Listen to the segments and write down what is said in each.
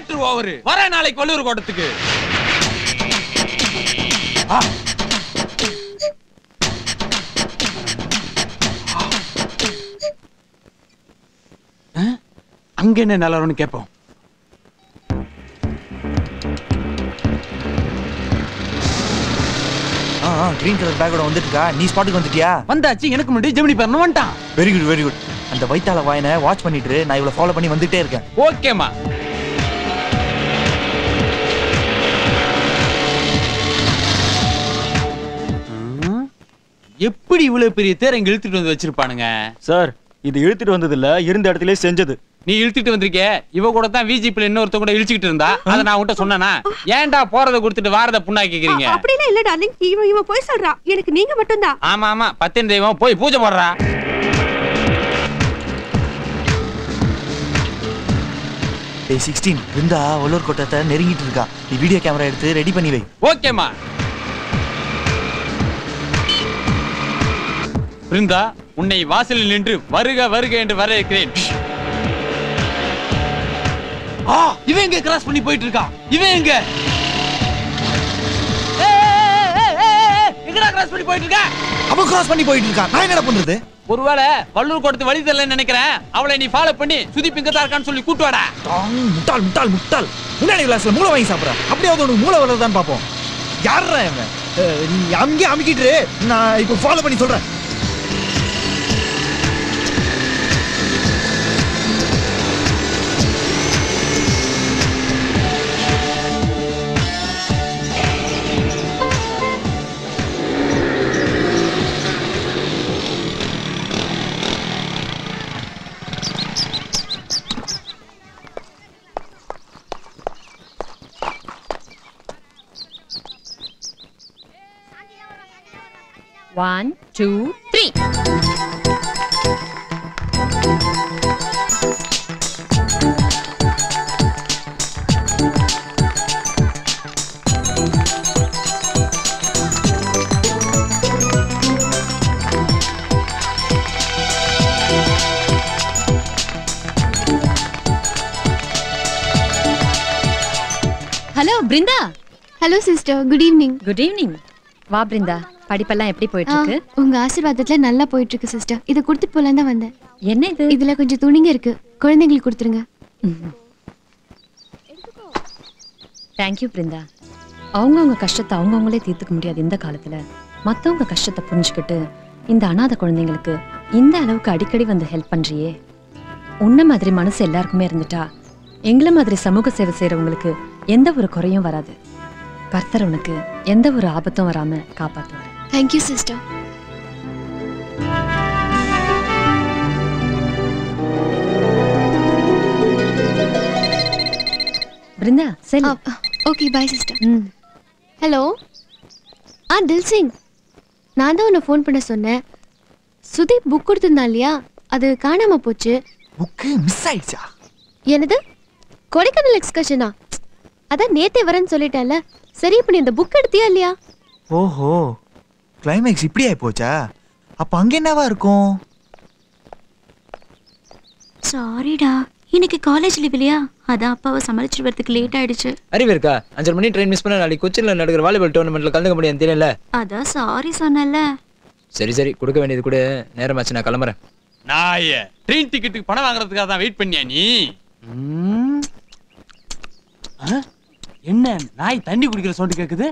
Matter over வர நாளைக்கு வள்ளூர் கோட்டத்துக்கு ஆ. ஆ? அங்க என்ன நிலவரம்னு கேட்போம் ஆ கிரீன் கலர் பேக்கோட வந்துட்டுக்கா நீ ஸ்பாட்டுக்கு வந்துட்டியா வந்தாச்சு எனக்கு முன்னாடி ஜெமினி பண்ண வந்துட்டான் வெரி குட் வெரி குட் அந்த வைத்தால வாயனை வாட்ச் பண்ணிட்டு இரு, நான் இவ்வளவு ஃபாலோ பண்ணி வந்துட்டே இருக்கேன் ஓகேமா எப்படி இவ்வளவு பெரிய தேர் இங்க இழுத்துட்டு வந்து வச்சிருப்பானுங்க சார் இது இழுத்துட்டு வந்தது இல்ல இருந்த இடத்துல செஞ்சது நீ இழுத்துட்டு வந்திருக்கே இவ கூட தான் விஜிபில இன்னொருத்த கூட இழுச்சிக்கிட்டு இருந்தா அத நான் உன்கிட்ட சொன்னேனா ஏன்டா போறத கொடுத்துட்டு வாரத புண்ணா கேக்குறீங்க அப்படிலாம் இல்ல டார்லிங் இவன் இவன் போய் சொல்றா எனக்கு நீங்க மட்டும்தான் ஆமா ஆமா பத்தின் தெய்வம் போய் பூஜை போடுறா டே சிக்ஸ்டீன் இருந்தா வல்லூர் கோட்டத்தை நெருங்கிட்டு இருக்கா நீ வீடியோ கேமரா எடுத்து ரெடி பண்ணி வை ஓகேமா பிருந்தா உன்னை வாசலில் நின்று வருக வருக என்று வரவேற்கிறேன் ஆ இவன் எங்க கிராஸ் பண்ணி போயிட்டு இருக்கா இவன் எங்க ஏய், ஏய், ஏய், ஏய், ஏய், எங்கடா கிராஸ் பண்ணி போயிட்டு இருக்க அவன் கிராஸ் பண்ணி போயிட்டு இருக்கான் நான் என்னடா பண்றது ஒருவேளை வள்ளூர் கொடுத்து வழி தெரியலன்னு நினைக்கிறேன் அவளை நீ ஃபாலோ பண்ணி சுதீப் இங்க தான் இருக்கான்னு சொல்லி கூட்டு வாடா டாங், முட்டாள் முட்டாள் முட்டாள் முன்னாடி கிளாஸ்ல மூளை வாங்கி சாப்பிட்றேன் அப்படியாவது உனக்கு மூளை வர்றதான்னு பார்ப்போம் யாரா இவன் அஹ், நீ அங்கே அமுக்கிட்டு இரு. நான் இப்போ ஃபாலோ பண்ணி சொல்றேன் One, two, three. Hello Brinda hello sister good evening good evening வா பிருந்தா படிப்பெல்லாம் எப்படி போயிட்டு இருக்கு உங்க ஆசீர்வாதத்துல நல்லா போயிட்டு இருக்கு சிஸ்டர் இதை கொடுத்துட்டு போலாம் தான் வந்தேன் என்ன இது இதுல கொஞ்சம் துணிங்க இருக்கு குழந்தைங்களுக்கு கொடுத்துருங்க தேங்க்யூ பிருந்தா அவங்கவுங்க கஷ்டத்தை அவங்கவுங்களே தீர்த்துக்க முடியாது இந்த காலத்துல மத்தவங்க கஷ்டத்தை புரிஞ்சுக்கிட்டு இந்த அனாதை குழந்தைங்களுக்கு இந்த அளவுக்கு அடிக்கடி வந்து ஹெல்ப் பண்றியே உன்ன மாதிரி மனசு எல்லாருக்குமே இருந்துட்டா எங்களை மாதிரி சமூக சேவை செய்யறவங்களுக்கு எந்த ஒரு குறையும் வராது கர்த்தர் உனக்கு எந்த ஒரு ஆபத்தும் வராம காப்பாத்துவார் தேங்க்யூ சிஸ்டர் பிருந்தா செல் ஓகே பாய் சிஸ்டர் ம் ஹலோ ஆ தில் சிங் நான் தான் உன்னை ஃபோன் பண்ண சொன்னேன் சுதீப் புக் கொடுத்துருந்தான் இல்லையா அது காணாம போச்சு புக்கு மிஸ் ஆயிடுச்சா என்னது கொடைக்கானல் எக்ஸ்கர்ஷனா அதான் நேத்தே வரேன்னு சொல்லிட்டேன்ல சரி இப்போ நீ இந்த புக் எடுத்தியா இல்லையா ஓஹோ கிளைமேக்ஸ் இப்படி ஆயி போச்சா அப்ப அங்க என்னவா இருக்கும் சாரிடா இன்னைக்கு காலேஜ் லீவ் இல்லையா அதான் அப்பாவை சமாளிச்சுட்டு வரதுக்கு லேட் ஆயிடுச்சு அறிவு இருக்கா அஞ்சரை மணி ட்ரெயின் மிஸ் பண்ண நாளைக்கு கொச்சின்ல நடக்கிற வாலிபால் டோர்னமெண்ட்ல கலந்துக்க முடியாது தெரியல அதான் சாரி சொன்னல சரி சரி கொடுக்க வேண்டியது கூட நேரமாச்சு நான் கிளம்புறேன் நாய ட்ரெயின் டிக்கெட்டுக்கு பணம் வாங்குறதுக்காக தான் வெயிட் பண்ணியா நீ ம். ஆ? என்ன நாய் தண்ணி குடிக்கிற சவுண்ட் கேக்குது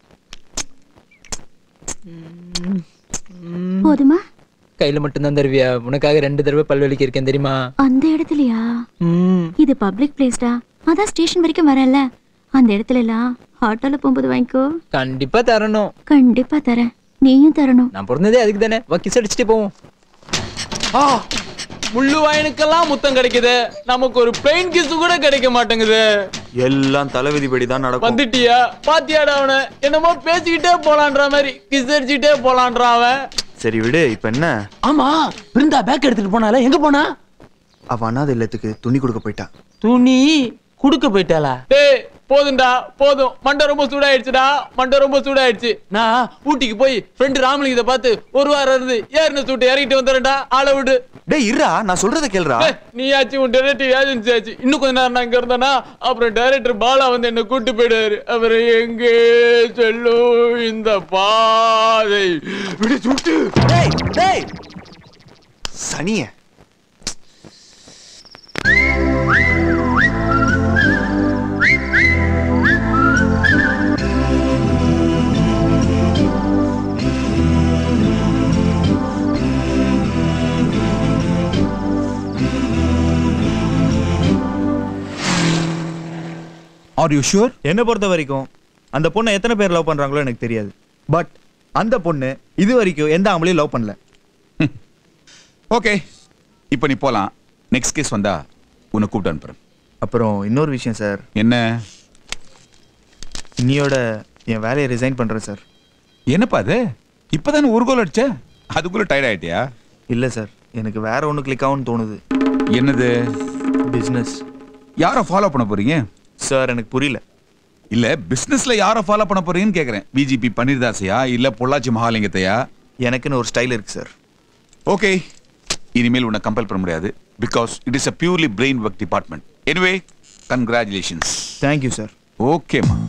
போதுமா கையில மட்டும்தான் தருவியா உனக்காக ரெண்டு தடவை பல்வலிக்கு இருக்கேன் தெரியுமா அந்த இடத்துலயா ம் இது பப்ளிக் பிளேஸ்டா அதான் ஸ்டேஷன் வரைக்கும் வரல அந்த இடத்துல எல்லாம் ஆட்டோல போகும்போது வாங்கிக்கோ கண்டிப்பா தரணும் கண்டிப்பா தரேன் நீயும் தரணும் நான் பிறந்ததே அதுக்கு தானே வா கிஸ் அடிச்சுட்டே போவோம் ஆ, முள்ளு வாயனுக்கெல்லாம் முத்தம் கிடைக்குது நமக்கு ஒரு பிளெயின் கிஸ் கூட கிடைக்க மாட்டேங்குது எல்லாம் தலைவிதிப்படி தான் நடக்கும் வந்துட்டியா பாத்தியாடா அவன என்னமோ பேசிக்கிட்டே போலான்ற மாதிரி கிஸ் அடிச்சுக்கிட்டே போலான்றான் அவன் சரி விடு இப்ப என்ன ஆமா பிருந்தா பேக் எடுத்துட்டு போனால எங்க போனா அவ அனாதை இல்லத்துக்கு துணி கொடுக்க போயிட்டா துணி குடுக்க போயிட்டாளா டேய் போதும்டா போதும் மண்டை ரொம்ப சூடாயிடுச்சுடா மண்டை ரொம்ப சூடாயிடுச்சு நான் ஊட்டிக்கு போய் ஃப்ரெண்டு ராமலிங்கத்தை பார்த்து ஒரு வாரம் இருந்து ஏறின சூட்டு இறங்கிட்டு வந்துடுறேன்டா ஆளை விடு டேய் இருடா நான் சொல்றத கேளுடா ஏய், நீ ஆச்சு உன் டைரக்டர் ஏஜென்சி ஆச்சு இன்னும் கொஞ்ச நேரம் நான் இங்க இருந்தேனா அப்புறம் டைரக்டர் பாலா வந்து என்ன கூட்டு போயிடுவாரு அப்புறம் எங்கே செல்லும் இந்த பாதை விடு சுட்டு டேய் டேய் சனிய ஆர் யூ ஷூர் என்னை பொறுத்த வரைக்கும் அந்த பொண்ணை எத்தனை பேர் லவ் பண்றாங்களோ எனக்கு தெரியாது பட் அந்த பொண்ணு இது வரைக்கும் எந்த ஆம்பளையும் லவ் பண்ணல ஓகே இப்போ நீ போலாம் நெக்ஸ்ட் கேஸ் வந்தா உன்னை கூப்பிட்டு அனுப்புறேன் அப்புறம் இன்னொரு விஷயம் சார் என்ன இன்னியோட என் வேலையை ரிசைன் பண்றேன் சார் என்னப்பா அது இப்பதானே ஒரு கோல் அடிச்ச அதுக்குள்ள டயர்ட் ஆயிட்டியா இல்லை சார் எனக்கு வேற ஒன்று கிளிக் ஆகும்னு தோணுது என்னது பிஸ்னஸ் யாரை ஃபாலோ பண்ண போறீங்க சார் எனக்கு புரியல இல்ல பிசினஸ்ல யாரை ஃபாலோ பண்ண போறீங்கன்னு கேக்குறேன் பிஜிபி பன்னீர்தாசையா இல்ல பொள்ளாச்சி மகாலிங்கத்தையா எனக்குன்னு ஒரு ஸ்டைல் இருக்கு சார் ஓகே இனிமேல் உன்னை கம்பல் பண்ண முடியாது because it is a purely brain work department anyway congratulations thank you sir ஓகேம்மா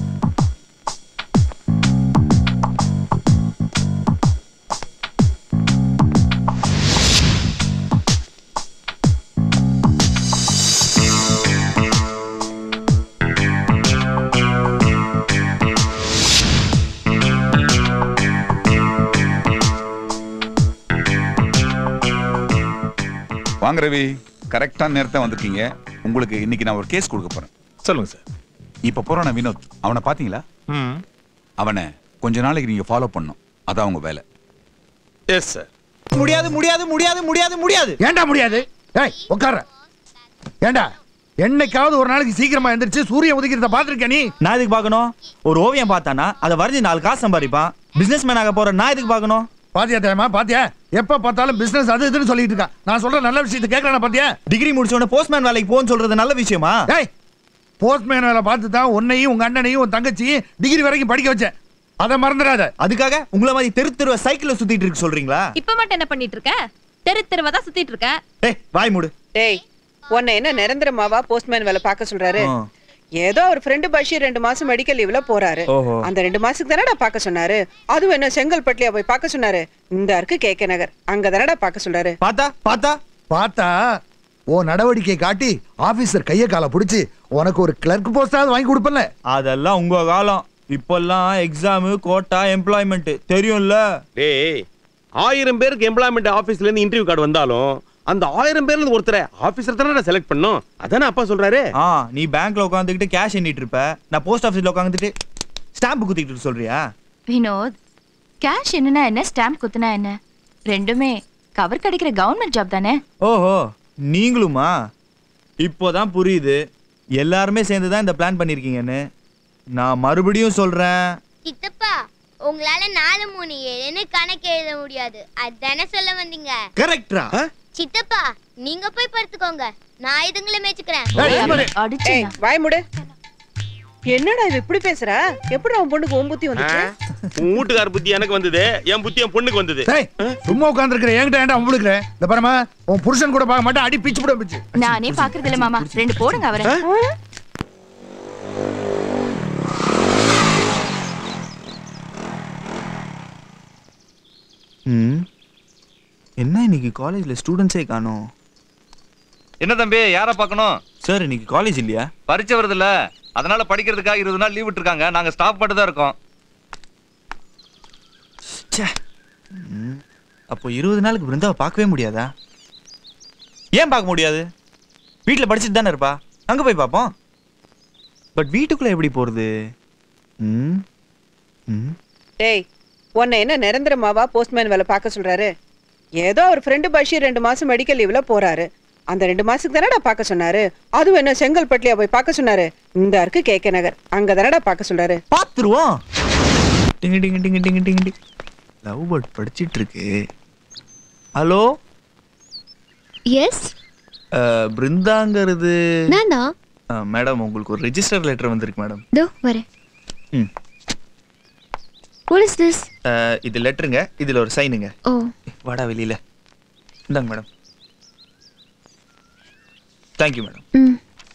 வாங்க ரவி கரெக்டான நேரத்தை வந்திருக்கீங்க உங்களுக்கு இன்னைக்கு நான் ஒரு கேஸ் கொடுக்க போறேன் சொல்லுங்க சார் இப்ப போறான வினோத் அவனை பாத்தீங்களா அவனை கொஞ்ச நாளைக்கு நீங்க ஃபாலோ பண்ணும் அதான் உங்க வேலை எஸ் சார் முடியாது முடியாது முடியாது முடியாது முடியாது ஏன்டா முடியாது ஏய் உட்கார ஏன்டா என்னைக்காவது ஒரு நாளைக்கு சீக்கிரமா எந்திரிச்சு சூரியன் உதிக்கிறத பாத்திருக்க நீ நான் எதுக்கு பார்க்கணும் ஒரு ஓவியம் பார்த்தானா அதை வரைஞ்சி நாலு காசு சம்பாதிப்பான் பிசினஸ் மேன் ஆக போற நான் எதுக்கு பார்க்கணும் பாத்தியா தேமா பாத்தியா எப்ப பார்த்தாலும் பிசினஸ் அது இதுன்னு சொல்லிட்டு இருக்கான் நான் சொல்ற நல்ல விஷயத்தை கேட்கறான பாத்தியா டிகிரி முடிச்ச உடனே போஸ்ட்மேன் வேலைக்கு போன்னு சொல்றது நல்ல விஷயமா ஏய் போஸ்ட்மேன் வேலை பார்த்து தான் உன்னையும் உங்க அண்ணனையும் உன் தங்கச்சியும் டிகிரி வரைக்கும் படிக்க வச்சேன் அதை மறந்துடாத அதுக்காக உங்கள மாதிரி தெரு தெருவ சைக்கிள்ல சுத்திட்டு இருக்கு சொல்றீங்களா இப்ப மட்டும் என்ன பண்ணிட்டு இருக்க தெரு தெருவா தான் சுத்திட்டு இருக்க ஏய் வாய் மூடு டேய் உன்னை என்ன நிரந்தரமாவா போஸ்ட்மேன் வேலை பார்க்க சொல்றாரு ஆ. ஏதோ ஒரு ஃப்ரெண்டு பஷீர் ரெண்டு மாசம் மெடிக்கல் லீவ்ல போறாரு ஓஹோ. அந்த ரெண்டு மாசத்துக்கு தானடா பார்க்க சொன்னாரு அதுவும் என்ன செங்கல்பட்டுலயா போய் பார்க்க சொன்னாரு இந்த இருக்கு கே கே நகர் அங்க தானடா பார்க்க சொல்றாரு பார்த்தா பார்த்தா பார்த்தா ஓ நடவடிக்கை காட்டி ஆபீசர் கைய காலை பிடிச்சி உனக்கு ஒரு கிளர்க் போஸ்டாவது வாங்கி கொடுப்பல அதெல்லாம் உங்க காலம் இப்பெல்லாம் எக்ஸாம் கோட்டா எம்ப்ளாய்மெண்ட் தெரியும்ல டேய் ஆயிரம் பேருக்கு எம்ப்ளாய்மெண்ட் ஆபீஸ்ல இருந்து இன்டர்வியூ கார்டு வந்தாலும் அந்த ஆயிரம் பேர்ல இருந்து ஒருத்தரை ஆபீசர் தானே செலக்ட் பண்ணும் அதானே அப்பா சொல்றாரு ஆ நீ பேங்க்ல உட்காந்துக்கிட்டு கேஷ் எண்ணிட்டு இருப்ப நான் போஸ்ட் ஆஃபீஸ்ல உட்காந்துட்டு ஸ்டாம்ப் குத்திக்கிட்டு சொல்றியா வினோத் கேஷ் என்னன்னா என்ன ஸ்டாம்ப் குத்துனா என்ன ரெண்டுமே கவர் கிடைக்கிற கவர்மெண்ட் ஜாப் தானே ஓஹோ நீங்களுமா இப்போதான் புரியுது எல்லாருமே சேர்ந்து தான் இந்த பிளான் பண்ணிருக்கீங்கன்னு நான் மறுபடியும் சொல்றேன் சித்தப்பா உங்களால நாலு மூணு ஏழுன்னு கணக்கு எழுத முடியாது அதானே சொல்ல வந்தீங்க கரெக்டா சித்தப்பா நீங்க போய் படுத்துக்கோங்க நான் இதுங்களை மேய்ச்சுக்கிறேன் ஏய் வாய் முடு என்னடா இது இப்படி பேசுற எப்படி அவன் பொண்ணுக்கு உன் புத்தி வந்துச்சு உன் வீட்டுக்கார புத்தி எனக்கு வந்தது என் புத்தி என் பொண்ணுக்கு வந்தது ஏய் சும்மா உட்காந்துருக்கிற என்கிட்ட ஏன்டா உங்களுக்கு இந்த பாருமா உன் புருஷன் கூட பார்க்க மாட்டேன் அடி பிச்சு போட பிச்சு நானே பாக்குறது இல்ல மாமா ரெண்டு போடுங்க அவரை ம் என்ன இன்னைக்கு காலேஜ்ல ஸ்டூடெண்ட்ஸே காணோம் என்ன தம்பி யாரை பார்க்கணும் சார் இன்னைக்கு காலேஜ் இல்லையா பரீட்சை வருதுல்ல அதனால படிக்கிறதுக்காக இருபது நாள் லீவ் விட்டுருக்காங்க நாங்க ஸ்டாப் பண்ணிட்டு தான் இருக்கோம் ம், அப்போ இருபது நாளுக்கு பிருந்தாவை பார்க்கவே முடியாதா ஏன் பார்க்க முடியாது வீட்டில் படிச்சுட்டு தானே இருப்பா அங்கே போய் பார்ப்போம் பட் வீட்டுக்குள்ள எப்படி போகிறது ம் ம் டேய் உன்னை என்ன நிரந்தரமாவா போஸ்ட்மேன் வேலை பார்க்க சொல்றாரு ஏதோ ஒரு ஃப்ரெண்டு பஷீர் ரெண்டு மாசம் மெடிக்கல் லீவ்ல போறாரு அந்த ரெண்டு மாசத்துக்கு தானடா பார்க்க சொன்னாரு அதுவும் என்ன செங்கல்பட்டுலயா போய் பார்க்க சொன்னாரு இந்த இருக்கு கே கே நகர் அங்க தானடா பார்க்க சொல்றாரு பார்த்துருவோம் டிங்கு டிங்கு டிங்கு டிங்கு டிங்கு டிங்கு லவ் பேர்ட் படிச்சிட்டு இருக்கு ஹலோ எஸ் பிருந்தாங்கிறது நான் தான் மேடம் உங்களுக்கு ஒரு ரெஜிஸ்டர் லெட்டர் வந்திருக்கு மேடம் இதோ வரேன் ம் வாட் இஸ் திஸ் அஹ், இது லெட்டருங்க இதுல ஒரு சைனுங்க ஓ வாடா வெளியில இந்தாங்க மேடம் தேங்க்யூ மேடம் ம்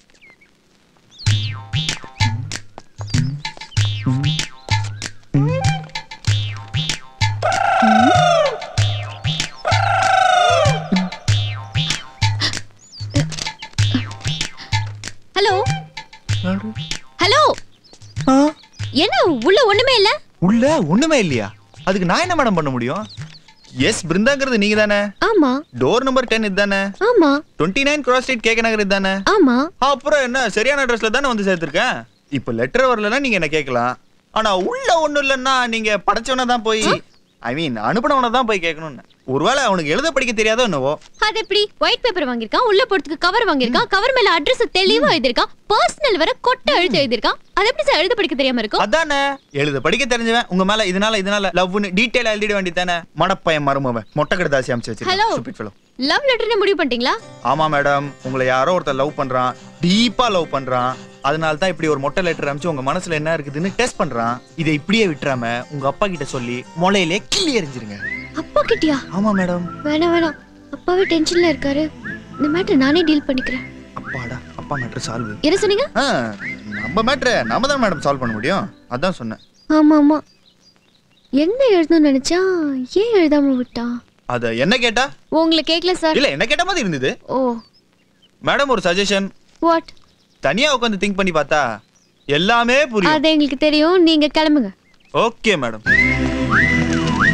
ஹலோ ஹலோ என்ன உள்ள ஒண்ணுமே இல்ல உள்ள ஒண்ணுமே இல்லையா அதுக்கு நான் என்ன மேடம் பண்ண முடியும் எஸ் பிருந்தாங்கிறது நீங்க தானே ஆமா டோர் நம்பர் டென் இதுதானே ஆமா டுவெண்ட்டி நைன் கிராஸ் ஸ்ட்ரீட் கேக்க நகர் இதுதானே ஆமா அப்புறம் என்ன சரியான அட்ரஸ்ல தானே வந்து சேர்த்திருக்கேன் இப்போ லெட்டர் வரலன்னா நீங்க என்ன கேட்கலாம் ஆனா உள்ள ஒண்ணும் இல்லைன்னா நீங்க படைச்சவன தான் போய் ஐ மீன் அனுப்பினவனை தான் போய் கேட்கணும்னு ஒருவேளை அவனுக்கு எழுத படிக்க தெரியாதோ என்னவோ அது எப்படி ஒயிட் பேப்பர் வாங்கியிருக்கான் உள்ள போறதுக்கு கவர் வாங்கியிருக்கான் கவர் மேல அட்ரஸ் தெளிவா எழுதியிருக்கான் பர்சனல் வர கொட்டை எழுதி எழுதியிருக்கான் அது எப்படி சார் எழுத படிக்க தெரியாம இருக்கும் அதானே எழுத படிக்க தெரிஞ்சவன் உங்க மேல இதனால இதனால லவ்னு டீடைல் எழுதிட வேண்டியதானே மடப்பையன் மருமவன் மொட்டை கடுதாசி அமைச்சு ஹலோ வச்சிருக்கேன் லவ் லெட்டர்னு முடிவு பண்ணிட்டீங்களா ஆமா மேடம் உங்களை யாரோ ஒருத்தர் லவ் பண்றான் டீப்பா லவ் பண்றான் அதனால தான் இப்படி ஒரு மொட்டை லெட்டர் அனுப்பிச்சு உங்க மனசுல என்ன இருக்குதுன்னு டெஸ்ட் பண்றான் இதை இப்படியே விட்டுறாம உங்க அப்பா கிட்ட சொல்லி முளையிலே கிள்ளி எறிஞ்சிருங்க அப்பா கிட்டயா ஆமா மேடம் வேணாம் வேணாம் அப்பாவே டென்ஷன்ல இருக்காரு இந்த மேட்டர் நானே டீல் பண்ணிக்கிறேன் அப்பாடா அப்பா மேட்ரு சால்வ் என்ன சொன்னீங்க நம்ம மேட்ரு நம்ம தான் மேடம் சால்வ் பண்ண முடியும் அதான் சொன்னேன் ஆமா ஆமா என்ன எழுதணும்னு நினைச்சா ஏன் எழுதாம விட்டான் அத என்ன கேட்டா உங்களை கேட்கல சார் இல்ல என்ன கேட்ட மாதிரி இருந்தது ஓ மேடம் ஒரு சஜஷன் வாட் தனியா உட்காந்து திங்க் பண்ணி பார்த்தா எல்லாமே புரியும் அது எங்களுக்கு தெரியும் நீங்க கிளம்புங்க ஓகே மேடம்